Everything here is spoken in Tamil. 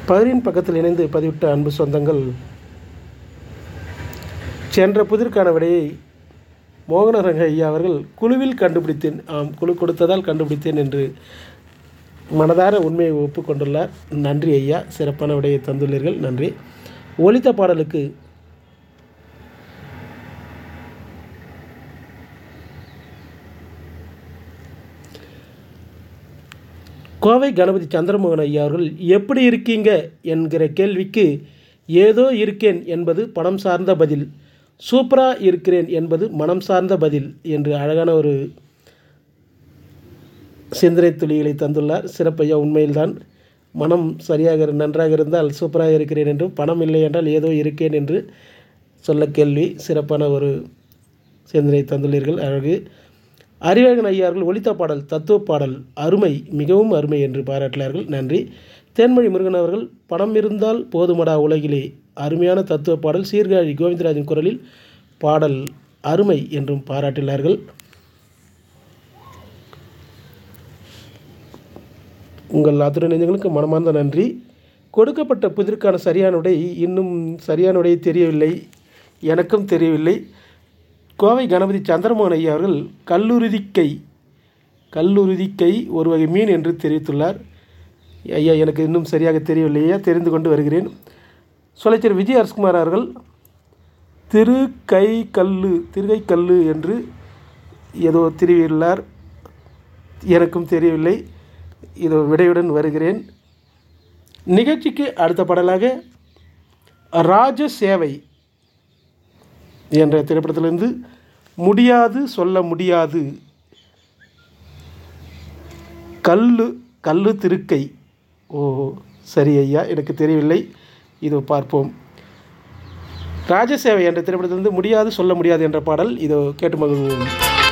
பதினின் பக்கத்தில் இணைந்து பதிவிட்ட அன்பு சொந்தங்கள் சென்ற புதிர்க்கான விடையை மோகனரங்க ஐயா அவர்கள் குழுவில் கண்டுபிடித்தேன் ஆம் குழு கொடுத்ததால் கண்டுபிடித்தேன் என்று மனதார உண்மையை ஒப்புக்கொண்டுள்ளார் நன்றி ஐயா சிறப்பான விடையை தந்துள்ளீர்கள் நன்றி ஒலித்த பாடலுக்கு கோவை கணபதி சந்திரமோகன் ஐயா அவர்கள் எப்படி இருக்கீங்க என்கிற கேள்விக்கு ஏதோ இருக்கேன் என்பது பணம் சார்ந்த பதில் சூப்பரா இருக்கிறேன் என்பது மனம் சார்ந்த பதில் என்று அழகான ஒரு சிந்தனை துளிகளை தந்துள்ளார் சிறப்பையா உண்மையில்தான் மனம் சரியாக இரு- நன்றாக இருந்தால் சூப்பராக இருக்கிறேன் என்றும் பணம் இல்லை என்றால் ஏதோ இருக்கேன் என்று சொல்ல கேள்வி சிறப்பான ஒரு சிந்தனை தந்துள்ளீர்கள் அழகு அறிவழகன் ஐயார்கள் ஒலித்த பாடல் தத்துவ பாடல் அருமை மிகவும் அருமை என்று பாராட்டினார்கள் நன்றி தேன்மொழி முருகன் அவர்கள் பணம் இருந்தால் போதுமடா உலகிலே அருமையான தத்துவ பாடல் சீர்காழி கோவிந்தராஜன் குரலில் பாடல் அருமை என்றும் பாராட்டினார்கள் உங்கள் அத்துணை நெஞ்சங்களுக்கு மனமார்ந்த நன்றி கொடுக்கப்பட்ட புதிருக்கான சரியான விடை இன்னும் சரியான விடை தெரியவில்லை எனக்கும் தெரியவில்லை கோவை கணபதி சந்திரமோகன் ஐயா அவர்கள் கல்லுருதிக்கை கல்லுருதிக்கை ஒரு வகை மீன் என்று தெரிவித்துள்ளார் ஐயா எனக்கு இன்னும் சரியாக தெரியவில்லை ஐயா தெரிந்து கொண்டு வருகிறேன் சொலைச்சர் விஜய் அரசகுமார் அவர்கள் திருக்கை கல்லு திருகை கல்லு என்று ஏதோ தெரிவியுள்ளார் எனக்கும் தெரியவில்லை இது விடையுடன் வருகிறேன் நிகழ்ச்சிக்கு அடுத்த பாடலாக ராஜ சேவை என்ற திரைப்படத்திலிருந்து முடியாது சொல்ல முடியாது கல்லு கல்லு திருக்கை ஓ சரி ஐயா எனக்கு தெரியவில்லை இதோ பார்ப்போம் ராஜசேவை என்ற திரைப்படத்திலிருந்து முடியாது சொல்ல முடியாது என்ற பாடல் இதோ கேட்டு மகிழ்வோம்